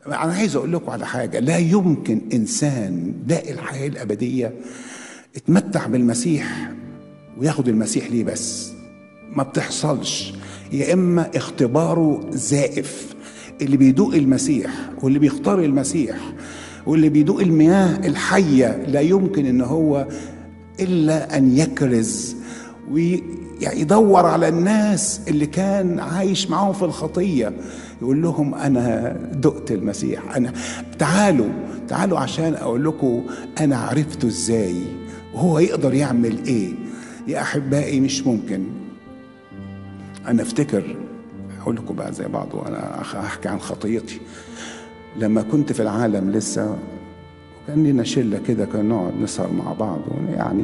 انا عايز اقول لكم على حاجه لا يمكن انسان لاقي الحياه الابديه اتمتع بالمسيح وياخد المسيح ليه بس ما بتحصلش يا اما اختباره زائف اللي بيدوق المسيح واللي بيختار المسيح واللي بيدوق المياه الحيه لا يمكن ان هو الا ان يكرز ويدور على الناس اللي كان عايش معاهم في الخطيه يقول لهم انا دقت المسيح انا تعالوا تعالوا عشان اقول لكم انا عرفته ازاي وهو يقدر يعمل ايه يا احبائي مش ممكن انا افتكر اقول لكم بقى زي بعض وانا هحكي عن خطيتي لما كنت في العالم لسه وكان لنا شله كده كنا نقعد نسهر مع بعض يعني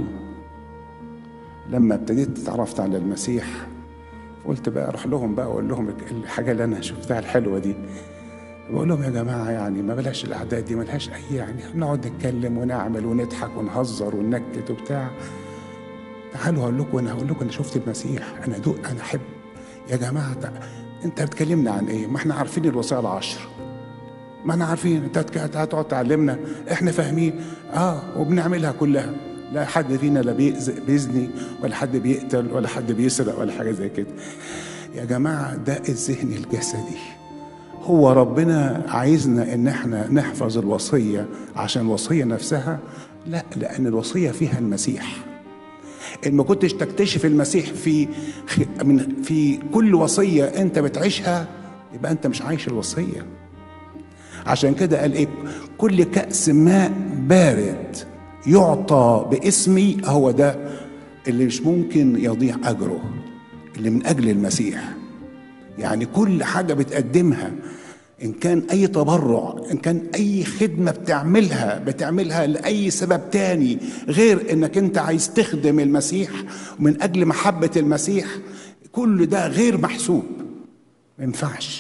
لما ابتديت اتعرفت على المسيح قلت بقى اروح لهم بقى واقول لهم الحاجه اللي انا شفتها الحلوه دي بقول لهم يا جماعه يعني ما بلاش الاعداد دي ملهاش اي يعني نقعد نتكلم ونعمل ونضحك ونهزر وننكت وبتاع تعالوا هقول لكم انا هقول لكم انا شفت المسيح انا دوق انا احب يا جماعه تع... انت بتكلمنا عن ايه؟ ما احنا عارفين الوصايا العشر ما احنا عارفين انت هتقعد تعلمنا احنا فاهمين اه وبنعملها كلها لا حد فينا لا بيزني ولا حد بيقتل ولا حد بيسرق ولا حاجه زي كده يا جماعه ده الذهن الجسدي هو ربنا عايزنا ان احنا نحفظ الوصيه عشان الوصيه نفسها لا لان الوصيه فيها المسيح ان ما كنتش تكتشف المسيح في من في كل وصيه انت بتعيشها يبقى انت مش عايش الوصيه عشان كده قال ايه كل كأس ماء بارد يعطى باسمي هو ده اللي مش ممكن يضيع اجره اللي من اجل المسيح يعني كل حاجه بتقدمها ان كان اي تبرع ان كان اي خدمه بتعملها بتعملها لاي سبب تاني غير انك انت عايز تخدم المسيح ومن اجل محبه المسيح كل ده غير محسوب ما ينفعش